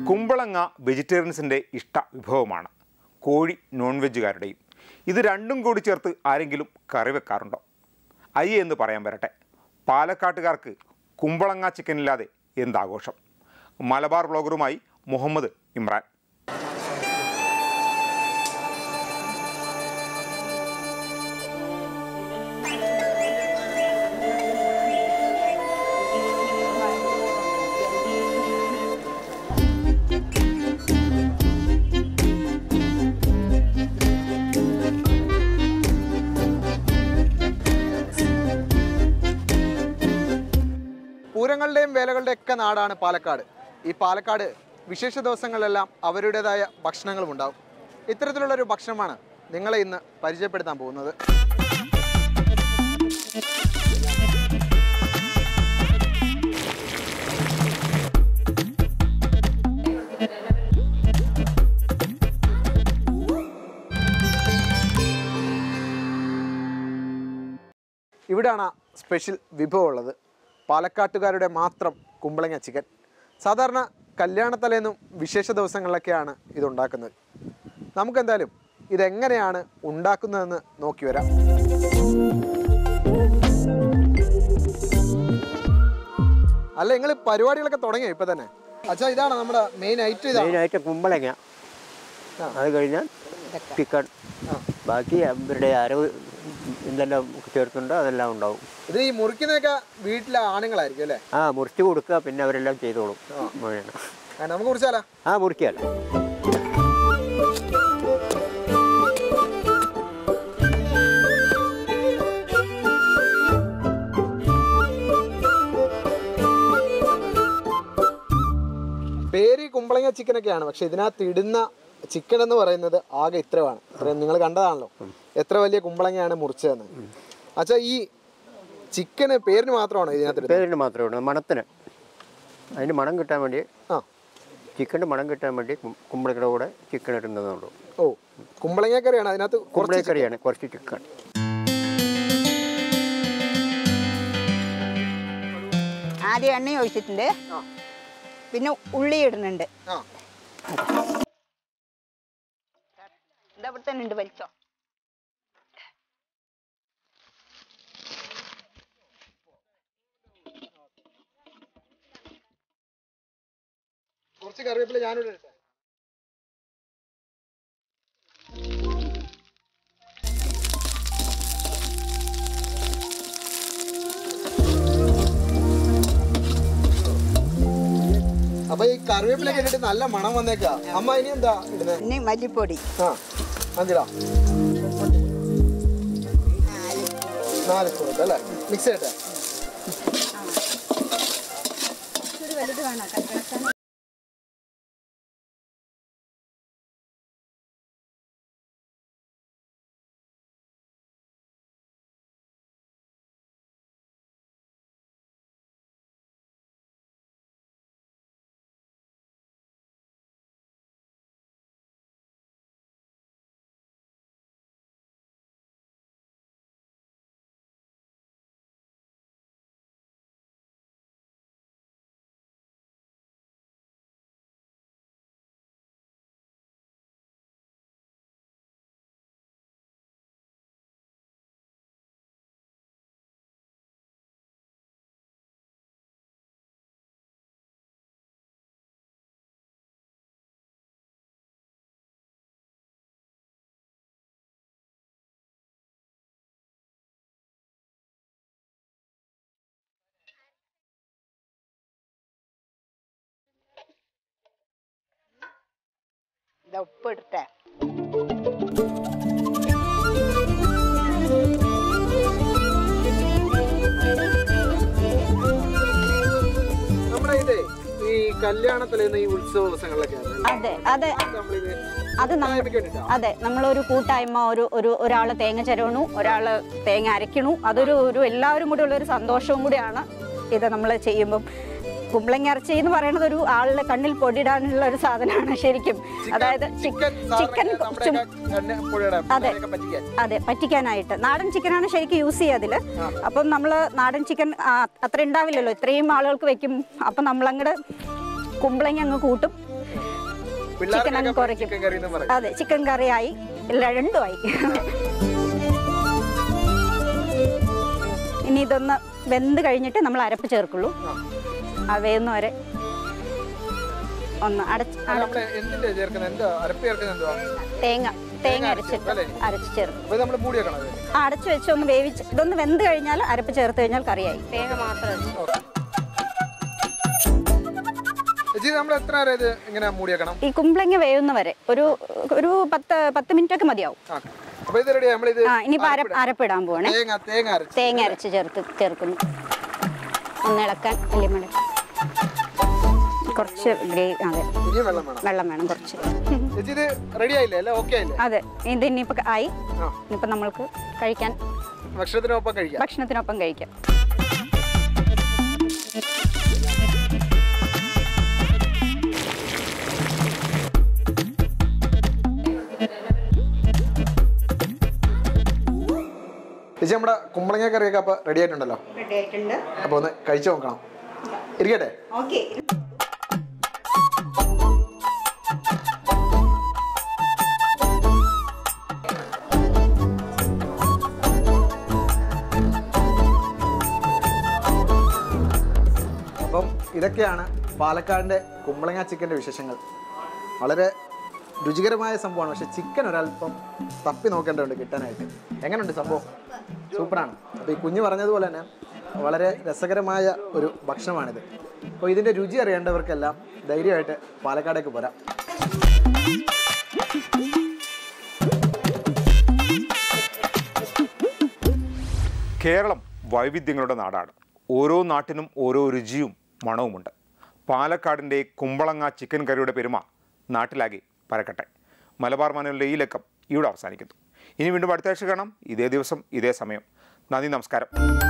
കുമ്പളങ്ങ വെജിറ്റേറിയൻസിൻ്റെ ഇഷ്ട വിഭവമാണ് കോഴി നോൺ വെജുകാരുടെയും ഇത് രണ്ടും കൂടി ചേർത്ത് ആരെങ്കിലും കറി വെക്കാറുണ്ടോ അയ്യേ എന്ന് പറയാൻ വരട്ടെ പാലക്കാട്ടുകാർക്ക് കുമ്പളങ്ങ ചിക്കനില്ലാതെ എന്താഘോഷം മലബാർ ബ്ലോഗറുമായി മുഹമ്മദ് ഇമ്രാൻ പൂരങ്ങളുടെയും വേലകളുടെയും ഒക്കെ നാടാണ് പാലക്കാട് ഈ പാലക്കാട് വിശേഷ ദിവസങ്ങളിലെല്ലാം അവരുടേതായ ഭക്ഷണങ്ങളും ഉണ്ടാവും ഇത്തരത്തിലുള്ള ഒരു ഭക്ഷണമാണ് നിങ്ങളെ ഇന്ന് പരിചയപ്പെടുത്താൻ പോകുന്നത് ഇവിടെയാണ് ആ സ്പെഷ്യൽ വിഭവം ഉള്ളത് പാലക്കാട്ടുകാരുടെ മാത്രം കുമ്പളങ്ങ ചിക്കൻ സാധാരണ കല്യാണത്തലേന്നും വിശേഷ ദിവസങ്ങളിലൊക്കെയാണ് ഇത് ഉണ്ടാക്കുന്നത് നമുക്കെന്തായാലും ഇതെങ്ങനെയാണ് ഉണ്ടാക്കുന്നതെന്ന് നോക്കി വരാം അല്ല നിങ്ങൾ പരിപാടികളൊക്കെ തുടങ്ങിയോ ഇപ്പൊ തന്നെ അച്ഛാ ഇതാണ് നമ്മുടെ മെയിൻ ഐറ്റം ഇതാണ് മെയിനായിട്ട് കുമ്പളങ്ങ അത് കഴിഞ്ഞാൽ ചിക്കൻ ബാക്കി അവരുടെ അരവ് എന്തെല്ലാം ചേർത്തുണ്ടോ അതെല്ലാം ഉണ്ടാവും ഇത് ഈ മുറിക്കുന്നതൊക്കെ വീട്ടിലെ ആണുങ്ങളായിരിക്കും അല്ലേ ആ മുറിച്ച് കൊടുക്കുക പിന്നെ അവരെല്ലാം ചെയ്തോളും വേണം. ആ, നമുക്ക് കുറിച്ചാലോ ആ മുറിക്കുകയല്ല പേര് കുമ്പളങ്ങ ചിക്കനൊക്കെയാണ് പക്ഷെ ഇതിനകത്ത് ഇടുന്ന ചിക്കൻ എന്ന് പറയുന്നത് ആകെ ഇത്രയാണ് ഇത്രയും നിങ്ങൾ കണ്ടതാണല്ലോ എത്ര വലിയ കുമ്പളങ്ങയാണ് മുറിച്ചതെന്ന് അച്ഛാ ഈ ചിക്കന് പേരിന് മാത്രമാണോ ഇതിനകത്ത് ഇടുന്നത് പേരിന് മാത്രമേ ഉള്ളൂ മണത്തിന് അതിന് മണം കിട്ടാൻ വേണ്ടി ആ ചിക്കൻ്റെ മണം കിട്ടാൻ വേണ്ടി കു- കുമ്പളങ്ങയുടെ കൂടെ ചിക്കൻ ഇടുന്നതേ ഉള്ളൂ ഓ കുമ്പളങ്ങ കറിയാണ് അതിനകത്ത് കുറച്ച് കുമ്പളക്കറിയാണ് കുറച്ച് ചിക്കൻ ആദ്യം എണ്ണ ഒഴിച്ചിട്ടുണ്ട് പിന്നെ ഉള്ളി ഇടുന്നുണ്ട് ആ ഇതവിടെ തന്നെ ഉണ്ട് വലിച്ചോ കുറച്ച് കറിവേപ്പില ഞാനിവിടെ ഇട്ടേ അപ്പൊ ഈ കറിവേപ്പിലൊക്കെ ഇട്ടിട്ട് നല്ല മണം വന്നേക്കാ അമ്മ ഇനി എന്താ ഇടുന്നത് ഇനി മല്ലിപ്പൊടി ആ അഞ്ചിടാ നാല് സ്പൂൺ ഇട്ട് അല്ലേ മിക്സ് ചെയ്യട്ടെ ഇതാ ഉപ്പ് ഇടട്ടെ നമ്മുടെ ഇത് ഈ കല്യാണത്തിലേന്ന് ഈ ഉത്സവ ദിവസങ്ങളിലൊക്കെയാണ് അതെ അതെ നമ്മളിത് അത് നമ്മ കൂട്ടായ്മയ്ക്ക് വേണ്ടിയിട്ടാ? അതെ നമ്മളൊരു കൂട്ടായ്മ ഒരു ഒരു ഒരാൾ തേങ്ങ ചിരവണു ഒരാൾ തേങ്ങ അരയ്ക്കണു അതൊരു ഒരു എല്ലാവരും കൂടി ഉള്ള ഒരു സന്തോഷവും കൂടിയാണ് ഇത് നമ്മൾ ചെയ്യുമ്പം കുമ്പളങ്ങ ഇറച്ചി എന്ന് പറയുന്നത് ഒരു ആളുടെ കണ്ണിൽ പൊടിയിടാനുള്ള ഒരു സാധനമാണ് ശരിക്കും അതായത് ചിക്കൻ ചിക്കൻ സാധാരണ നമ്മുടെയൊക്കെ കണ്ണ് പുഴയുടെ അതെ. പിള്ളേരെയൊക്കെ പറ്റിക്കാൻ അതെ പറ്റിക്കാനായിട്ട് നാടൻ ചിക്കനാണ് ശരിക്കും യൂസ് ചെയ്യുക അതിൽ അപ്പം നമ്മൾ നാടൻ ചിക്കൻ അത്ര ഉണ്ടാവില്ലല്ലോ ഇത്രയും ആളുകൾക്ക് വെക്കും അപ്പം നമ്മളങ്ങട് കുമ്പളങ്ങ അങ്ങ് കൂട്ടും ചിക്കൻ അങ്ങ് കുറയ്ക്കും ചിക്കൻ കറി എന്ന് പറയും അതെ ചിക്കൻ കറിയായി എല്ലാം രണ്ടുമായി ഇനി ഇതൊന്ന് വെന്ത് കഴിഞ്ഞിട്ട് നമ്മൾ അരപ്പ് ചേർക്കുള്ളൂ ആ വേവുന്ന വരെ ഒന്ന് അടച്ച് അത് നമ്മള് എന്തിന്റെ ചേർക്കുന്നത് എന്താ അരപ്പ് ചേർക്കുന്നത് എന്തുവാ തേങ്ങ തേങ്ങ അരച്ചിട്ട് അല്ലേ? അരച്ച് ചേർക്കും അപ്പൊ നമ്മൾ മൂടി വെക്കണം അത് ആ അടച്ച് വെച്ച് ഒന്ന് വേവിച്ച് ഇതൊന്ന് വെന്ത് കഴിഞ്ഞാൽ അരപ്പ് ചേർത്ത് കഴിഞ്ഞാൽ കറിയായി തേങ്ങ മാത്രം ചേച്ചി നമ്മൾ എത്ര നേരം ഇത് ഇങ്ങനെ മൂടി വെക്കണം ഈ കുമ്പളങ്ങ വേവുന്ന വരെ ഒരു ഒരു പത്ത് പത്ത് മിനിറ്റ് ഒക്കെ മതിയാവും ആ അപ്പൊ ഇത് റെഡി നമ്മളിത് ആ ഇനിയിപ്പോൾ അര അരപ്പിടാൻ പോവാണേ തേങ്ങ തേങ്ങ അരച്ച് തേങ്ങ അരച്ച് ചേർത്ത് ചേർക്കുന്നു ഒന്ന് ഇളക്കാൻ വലിയ കുറച്ച് ഗ്രേവി അതെ ഇനിയും വെള്ളം വേണം വെള്ളം വേണം കുറച്ച് ചേച്ചി ഇത് റെഡി ആയില്ലേ അല്ലേ ഓക്കെ ആയില്ലേ അതെ ഇത് ഇനിയിപ്പോൾ ആയി ആ ഇനിയിപ്പോൾ നമ്മൾക്ക് കഴിക്കാൻ ഭക്ഷണത്തിനൊപ്പം കഴിക്കാം ഭക്ഷണത്തിനൊപ്പം കഴിക്കാം ചേച്ചി നമ്മുടെ കുമ്പളങ്ങ കറിയൊക്കെ അപ്പൊ റെഡി ആയിട്ടുണ്ടല്ലോ റെഡി ആയിട്ടുണ്ട് അപ്പൊ ഒന്ന് കഴിച്ചു നോക്കണം ഇരിക്കട്ടെ ഓക്കെ അപ്പം ഇതൊക്കെയാണ് പാലക്കാടിൻ്റെ കുമ്പളങ്ങ ചിക്കൻ്റെ വിശേഷങ്ങൾ വളരെ രുചികരമായ സംഭവമാണ് പക്ഷെ ചിക്കൻ ഒരല്പം തപ്പി നോക്കേണ്ടതുണ്ട് കിട്ടാനായിട്ട് എങ്ങനെയുണ്ട് സംഭവം സൂപ്പറാണ് അപ്പോൾ ഈ കുഞ്ഞ് പറഞ്ഞതുപോലെ തന്നെ വളരെ രസകരമായ ഒരു ഭക്ഷണമാണിത് അപ്പോൾ ഇതിൻ്റെ രുചി അറിയേണ്ടവർക്കെല്ലാം ധൈര്യമായിട്ട് പാലക്കാടേക്ക് പോരാം കേരളം വൈവിധ്യങ്ങളുടെ നാടാണ് ഓരോ നാട്ടിനും ഓരോ രുചിയും മണവുമുണ്ട് പാലക്കാടിൻ്റെ കുമ്പളങ്ങ ചിക്കൻ കറിയുടെ പെരുമ നാട്ടിലാകെ പരക്കട്ടെ മലബാർ മനോലിൻ്റെ ഈ ലക്കം ഇവിടെ അവസാനിക്കുന്നു ഇനി വീണ്ടും അടുത്ത ആഴ്ച കാണാം ഇതേ ദിവസം ഇതേ സമയം നന്ദി നമസ്കാരം